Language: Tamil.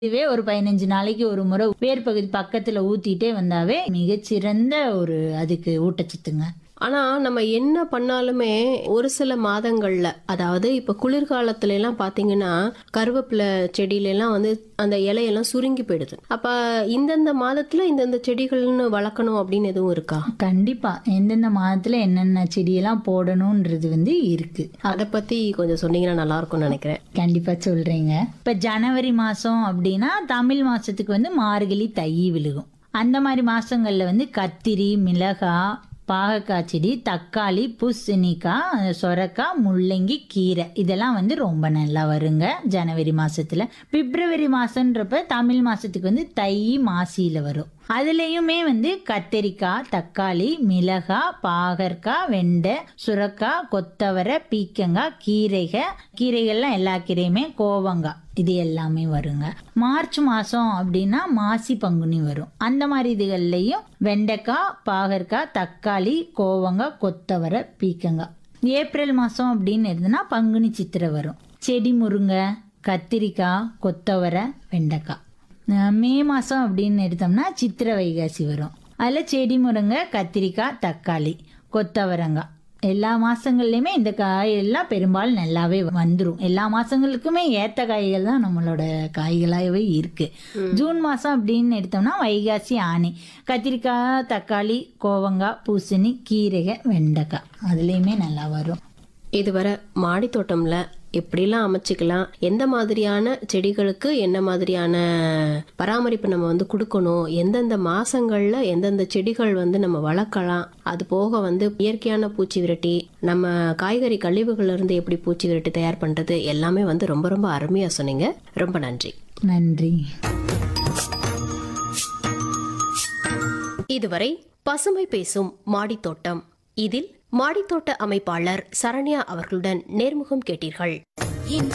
இதுவே ஒரு பதினஞ்சு நாளைக்கு ஒரு முறை வேர் பகுதி பக்கத்துல ஊத்திட்டே வந்தாவே மிகச்சிறந்த ஒரு அதுக்கு ஊட்டச்சத்துங்க ஆனா நம்ம என்ன பண்ணாலுமே ஒரு சில மாதங்கள்ல அதாவது இப்ப குளிர்காலத்துல எல்லாம் பாத்தீங்கன்னா கருவேப்பிலை செடியில எல்லாம் வந்து அந்த இலையெல்லாம் சுருங்கி போயிடுது அப்ப இந்தந்த மாதத்துல இந்தந்த செடிகள்னு வளர்க்கணும் அப்படின்னு எதுவும் இருக்கா கண்டிப்பா எந்தெந்த மாதத்துல என்னென்ன செடியெல்லாம் போடணும்ன்றது வந்து இருக்கு அதை பத்தி கொஞ்சம் சொன்னீங்கன்னா நல்லா இருக்கும்னு நினைக்கிறேன் கண்டிப்பா சொல்றேங்க இப்ப ஜனவரி மாசம் அப்படின்னா தமிழ் மாசத்துக்கு வந்து மார்கழி தை விழுகும் அந்த மாதிரி மாசங்கள்ல வந்து கத்திரி மிளகாய் பாகக்காய் செடி தக்காளி பூசணிக்காய் சொரக்காய் முள்ளங்கி கீரை இதெல்லாம் வந்து ரொம்ப நல்லா வருங்க ஜனவரி மாசத்துல பிப்ரவரி மாசன்றப்ப தமிழ் மாசத்துக்கு வந்து தை மாசியில வரும் அதுலேயுமே வந்து கத்தரிக்காய் தக்காளி மிளகாய் பாகற்காய் வெண்டை சுரக்காய் கொத்தவரை பீக்கங்காய் கீரைகள் கீரைகள்லாம் எல்லா கீரையுமே கோவங்காய் இது எல்லாமே வருங்க மார்ச் மாதம் அப்படின்னா மாசி பங்குனி வரும் அந்த மாதிரி இதுகள்லையும் வெண்டைக்காய் பாகற்காய் தக்காளி கோவங்காய் கொத்தவரை பீக்கங்காய் ஏப்ரல் மாதம் அப்படின்னு இருந்ததுன்னா பங்குனி சித்திரை வரும் செடி முருங்கை கத்திரிக்காய் கொத்தவரை வெண்டைக்காய் அஹ் மே மாதம் அப்படின்னு எடுத்தோம்னா சித்திரை வைகாசி வரும் அதில் செடி முருங்கை கத்திரிக்காய் தக்காளி கொத்தவரங்காய் எல்லா மாதங்கள்லையுமே இந்த காயெல்லாம் பெரும்பாலும் நல்லாவே வந்துடும் எல்லா மாதங்களுக்குமே ஏற்ற காய்கள் தான் நம்மளோட காய்களாகவே இருக்கு ஜூன் மாதம் அப்படின்னு எடுத்தோம்னா வைகாசி ஆனி கத்திரிக்காய் தக்காளி கோவங்காய் பூசணி கீரைகள் வெண்டைக்காய் அதுலேயுமே நல்லா வரும் இதுவரை மாடி தோட்டம்ல எப்படிலாம் அமைச்சிக்கலாம் எந்த மாதிரியான செடிகளுக்கு என்ன மாதிரியான பராமரிப்பு நம்ம வந்து கொடுக்கணும் எந்தெந்த மாசங்கள்ல எந்தெந்த செடிகள் வந்து நம்ம வளர்க்கலாம் அது போக வந்து இயற்கையான பூச்சி விரட்டி நம்ம காய்கறி கழிவுகள்ல இருந்து எப்படி பூச்சி விரட்டி தயார் பண்றது எல்லாமே வந்து ரொம்ப ரொம்ப அருமையா சொன்னீங்க ரொம்ப நன்றி நன்றி இதுவரை பசுமை பேசும் மாடித்தோட்டம் இதில் மாடித்தோட்ட அமைப்பாளர் சரண்யா அவர்களுடன் நேர்முகம் கேட்டீர்கள்